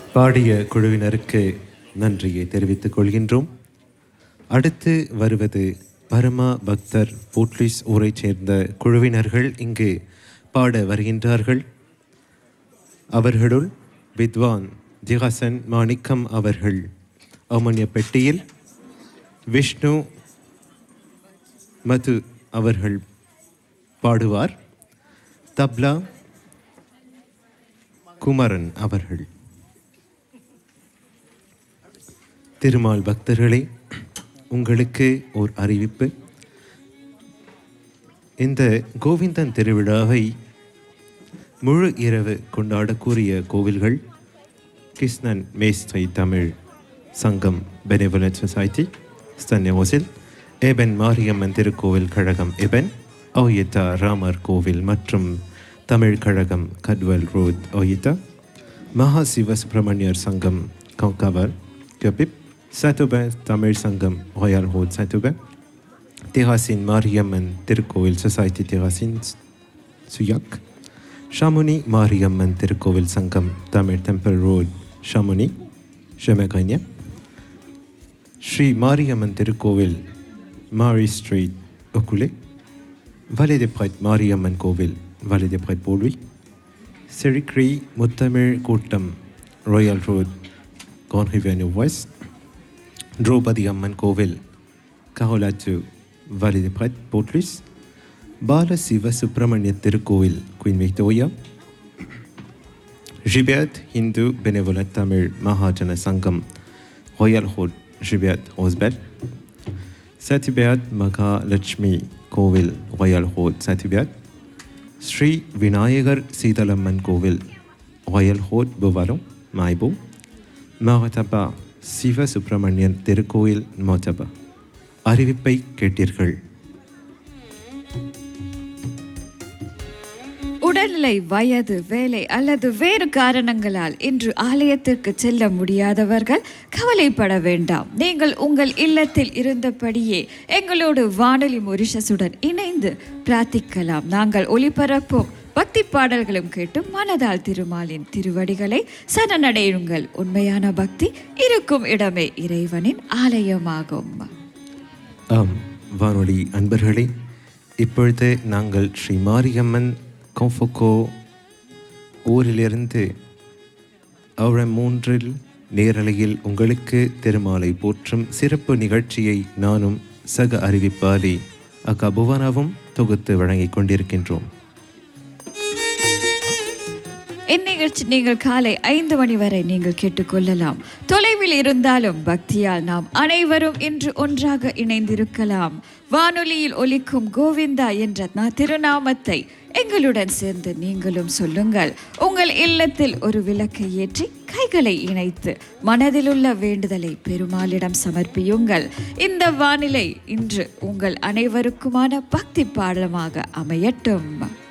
பாடிய குழுவினருக்கு நன்றியை தெரிவித்துக் கொள்கின்றோம் அடுத்து வருவது பரமா பக்தர் போட்லிஸ் ஊரைச் சேர்ந்த குழுவினர்கள் இங்கு பாட வருகின்றார்கள் அவர்களுள் வித்வான் ஜிஹசன் மாணிக்கம் அவர்கள் அமோனிய பெட்டியில் விஷ்ணு மது அவர்கள் பாடுவார் தப்லா குமரன் அவர்கள் திருமால் பக்தர்களே உங்களுக்கு ஓர் அறிவிப்பு இந்த கோவிந்தன் திருவிழாவை முழு இரவு கொண்டாடக்கூடிய கோவில்கள் கிருஷ்ணன் மேஸ்தை தமிழ் சங்கம் பெனிவலன்ட் சொசைட்டி ஸ்தன்யவோசில் ஏபன் மாரியம்மன் திருக்கோவில் கழகம் எபன் ஓயிட்டா ராமர் கோவில் மற்றும் தமிழ் கழகம் கட்வல் ரோட் ஓயிட்டா மகா சிவ சுப்பிரமணியர் சங்கம் கவர் கபிப் சத்துப தமிழ் சங்கம் ராயல் ரோட் சத்துப திகாசின் மாரியம்மன் திருக்கோவில் சொசைட்டி திகாசின் சுயாக் ஷாமுனி மாரியம்மன் திருக்கோவில் சங்கம் தமிழ் டெம்பிள் ரோட் ஷாமுனி ஷெமகன்யா ஸ்ரீ மாரியம்மன் திருக்கோவில் மாரி ஸ்ட்ரீட் ஒக்குலே வலிது பிரைட் மாரியம்மன் கோவில் வலிது பிரைட் போல்வி செழிக்ரி முத்தமிழ் கூட்டம் ராயல் ரோட் கான்ஹிவென்யூ வாய்ஸ் திரௌபதி அம்மன் கோவில் கஹோலாச்சு வலிது பிரைட் போட்லிஸ் பால சிவ சுப்பிரமணிய திருக்கோவில் குயின் விக்டோரியா ஜிபியாத் ஹிந்து பெனவலட் தமிழ் மகாஜன சங்கம் ராயல் ஹோட் ஜிபியாத் ஹோஸ்பெட் சத்யபியாத் மகாலட்சுமி கோவில் ராயல் ஹோட் சத்யபியாத் ஸ்ரீ விநாயகர் சீதலம்மன் கோவில் ராயல் ஹோட் புவரம் மாய்போ மகதபா சிவ சுப்பிரமணியன் திருக்கோயில் மோதபா அறிவிப்பை கேட்டீர்கள் உடல்நிலை வயது வேலை அல்லது வேறு காரணங்களால் இன்று ஆலயத்திற்கு செல்ல முடியாதவர்கள் கவலைப்பட வேண்டாம் நீங்கள் உங்கள் இல்லத்தில் இருந்தபடியே எங்களோடு வானொலி மொரிஷஸுடன் இணைந்து பிரார்த்திக்கலாம் நாங்கள் ஒளிபரப்பும் பக்தி பாடல்களும் கேட்டு மனதால் திருமாலின் திருவடிகளை சரணடையுங்கள் உண்மையான பக்தி இருக்கும் இடமே இறைவனின் ஆலயமாகும் ஆம் வானொலி அன்பர்களே இப்பொழுது நாங்கள் ஸ்ரீ மாரியம்மன் கோஃபோகோ ஊரிலிருந்து அவரம் மூன்றில் நேரலையில் உங்களுக்கு திருமாலை போற்றும் சிறப்பு நிகழ்ச்சியை நானும் சக அறிவிப்பாளி அக்கா புவனாவும் தொகுத்து வழங்கிக் கொண்டிருக்கின்றோம் இந்நிகழ்ச்சி நீங்கள் காலை ஐந்து மணி வரை நீங்கள் கேட்டுக்கொள்ளலாம் தொலைவில் இருந்தாலும் பக்தியால் நாம் அனைவரும் இன்று ஒன்றாக இணைந்திருக்கலாம் வானொலியில் ஒலிக்கும் கோவிந்தா என்ற நா- திருநாமத்தை எங்களுடன் சேர்ந்து நீங்களும் சொல்லுங்கள் உங்கள் இல்லத்தில் ஒரு விளக்கை ஏற்றி கைகளை இணைத்து மனதிலுள்ள வேண்டுதலை பெருமாளிடம் சமர்ப்பியுங்கள் இந்த வானிலை இன்று உங்கள் அனைவருக்குமான பக்தி பாடமாக அமையட்டும்